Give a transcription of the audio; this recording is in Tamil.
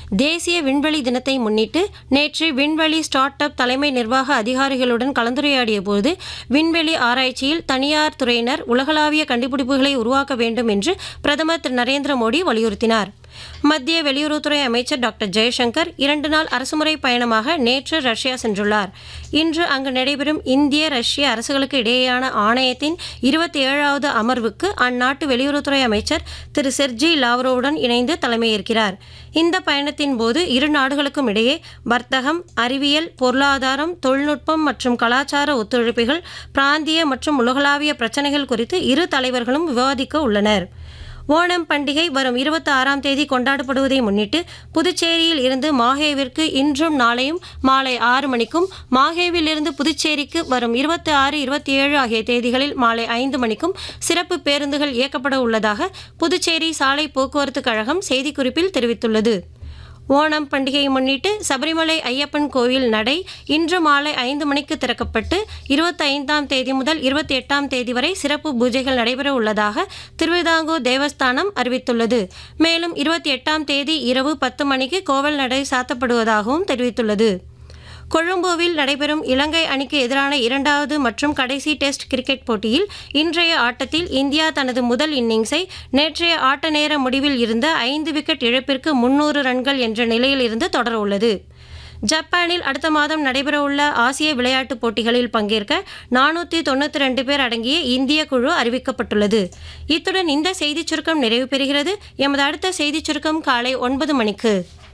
தேசிய விண்வெளி தினத்தை முன்னிட்டு நேற்று விண்வெளி ஸ்டார்ட் அப் தலைமை நிர்வாக அதிகாரிகளுடன் கலந்துரையாடிய போது விண்வெளி ஆராய்ச்சியில் தனியார் துறையினர் உலகளாவிய கண்டுபிடிப்புகளை உருவாக்க வேண்டும் என்று பிரதமர் திரு நரேந்திர மோடி வலியுறுத்தினார் மத்திய வெளியுறவுத்துறை அமைச்சர் டாக்டர் ஜெய்சங்கர் இரண்டு நாள் அரசுமுறை பயணமாக நேற்று ரஷ்யா சென்றுள்ளார் இன்று அங்கு நடைபெறும் இந்திய ரஷ்ய அரசுகளுக்கு இடையேயான ஆணையத்தின் இருபத்தி ஏழாவது அமர்வுக்கு அந்நாட்டு வெளியுறவுத்துறை அமைச்சர் திரு செர்ஜி லாவ்ரோவுடன் இணைந்து தலைமையேற்கிறார் இந்த பயணத்தின் போது இரு நாடுகளுக்கும் இடையே வர்த்தகம் அறிவியல் பொருளாதாரம் தொழில்நுட்பம் மற்றும் கலாச்சார ஒத்துழைப்புகள் பிராந்திய மற்றும் உலகளாவிய பிரச்சனைகள் குறித்து இரு தலைவர்களும் விவாதிக்க உள்ளனர் ஓணம் பண்டிகை வரும் இருபத்தி ஆறாம் தேதி கொண்டாடப்படுவதை முன்னிட்டு புதுச்சேரியில் இருந்து மாஹேவிற்கு இன்றும் நாளையும் மாலை ஆறு மணிக்கும் மாஹேவில் இருந்து புதுச்சேரிக்கு வரும் இருபத்தி ஆறு இருபத்தி ஏழு ஆகிய தேதிகளில் மாலை ஐந்து மணிக்கும் சிறப்பு பேருந்துகள் இயக்கப்பட உள்ளதாக புதுச்சேரி சாலை போக்குவரத்து கழகம் செய்திக்குறிப்பில் தெரிவித்துள்ளது ஓணம் பண்டிகையை முன்னிட்டு சபரிமலை ஐயப்பன் கோவில் நடை இன்று மாலை ஐந்து மணிக்கு திறக்கப்பட்டு இருபத்தி ஐந்தாம் தேதி முதல் இருபத்தி எட்டாம் தேதி வரை சிறப்பு பூஜைகள் நடைபெற உள்ளதாக திருவிதாங்கூர் தேவஸ்தானம் அறிவித்துள்ளது மேலும் இருபத்தி எட்டாம் தேதி இரவு பத்து மணிக்கு கோவில் நடை சாத்தப்படுவதாகவும் தெரிவித்துள்ளது கொழும்புவில் நடைபெறும் இலங்கை அணிக்கு எதிரான இரண்டாவது மற்றும் கடைசி டெஸ்ட் கிரிக்கெட் போட்டியில் இன்றைய ஆட்டத்தில் இந்தியா தனது முதல் இன்னிங்ஸை நேற்றைய ஆட்ட நேர முடிவில் இருந்த ஐந்து விக்கெட் இழப்பிற்கு முன்னூறு ரன்கள் என்ற நிலையில் இருந்து தொடர உள்ளது ஜப்பானில் அடுத்த மாதம் நடைபெறவுள்ள ஆசிய விளையாட்டுப் போட்டிகளில் பங்கேற்க நானூற்றி தொண்ணூற்றி ரெண்டு பேர் அடங்கிய இந்திய குழு அறிவிக்கப்பட்டுள்ளது இத்துடன் இந்த செய்திச் சுருக்கம் நிறைவு பெறுகிறது எமது அடுத்த செய்திச் சுருக்கம் காலை ஒன்பது மணிக்கு